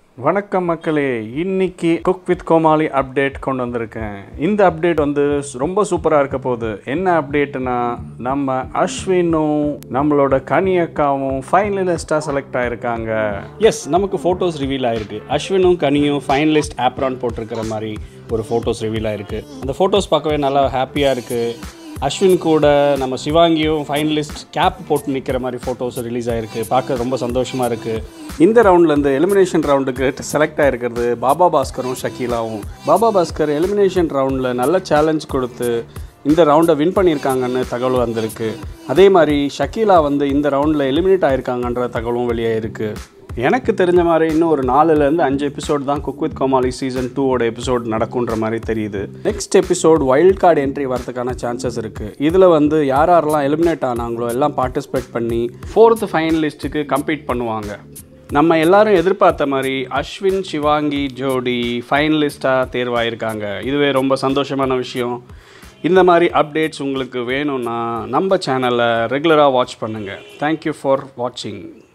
வணக்கம் மக்களே இன்னைக்கு குக் வித் கோமாளி அப்டேட் கொண்டு வந்திருக்கேன் இந்த அப்டேட் வந்து ரொம்ப சூப்பராக இருக்க போகுது என்ன அப்டேட்னா நம்ம அஸ்வினும் நம்மளோட கனி அக்காவும் ஃபைனலிஸ்டாக செலக்ட் ஆயிருக்காங்க எஸ் நமக்கு ஃபோட்டோஸ் ரிவீல் ஆயிருக்கு அஸ்வினும் கனியும் ஃபைனலிஸ்ட் ஆப்ரான் போட்டிருக்கிற மாதிரி ஒரு ஃபோட்டோஸ் ரிவீல் ஆயிருக்கு அந்த ஃபோட்டோஸ் பார்க்கவே நல்லா ஹாப்பியாக இருக்குது அஸ்வின் கூட நம்ம சிவாங்கியும் ஃபைனலிஸ்ட் கேப் போட்டு நிற்கிற மாதிரி ஃபோட்டோஸ் ரிலீஸ் ஆயிருக்கு பார்க்க ரொம்ப சந்தோஷமாக இருக்குது இந்த ரவுண்ட்லேருந்து எலிமினேஷன் ரவுண்டுக்கு செலக்ட் ஆயிருக்கிறது பாபா பாஸ்கரும் ஷக்கீலாவும் பாபா பாஸ்கர் எலிமினேஷன் ரவுண்டில் நல்ல சேலஞ்ச் கொடுத்து இந்த ரவுண்டை வின் பண்ணியிருக்காங்கன்னு தகவல் வந்திருக்கு அதே மாதிரி ஷக்கீலா வந்து இந்த ரவுண்டில் எலிமினேட் ஆயிருக்காங்கன்ற தகவலும் வெளியே இருக்குது எனக்கு தெரிஞ்ச மாதிரி இன்னும் ஒரு நாலுலேருந்து அஞ்சு எபிசோட் தான் குக் வித் கோமாளி சீசன் டூவோட எபிசோட் நடக்குன்ற மாதிரி தெரியுது next episode wild card entry வரதுக்கான சான்சஸ் இருக்குது இதில் வந்து யார் யாரெல்லாம் எலிமினேட் ஆனாங்களோ எல்லாம் பார்ட்டிசிபேட் பண்ணி ஃபோர்த்து ஃபைனலிஸ்ட்டுக்கு கம்பீட் பண்ணுவாங்க நம்ம எல்லாரும் எதிர்பார்த்த மாதிரி அஸ்வின் சிவாங்கி ஜோடி ஃபைனலிஸ்ட்டாக தேர்வாயிருக்காங்க இதுவே ரொம்ப சந்தோஷமான விஷயம் இந்த மாதிரி அப்டேட்ஸ் உங்களுக்கு வேணும்னா நம்ம சேனலை ரெகுலராக வாட்ச் பண்ணுங்கள் தேங்க்யூ ஃபார் வாட்சிங்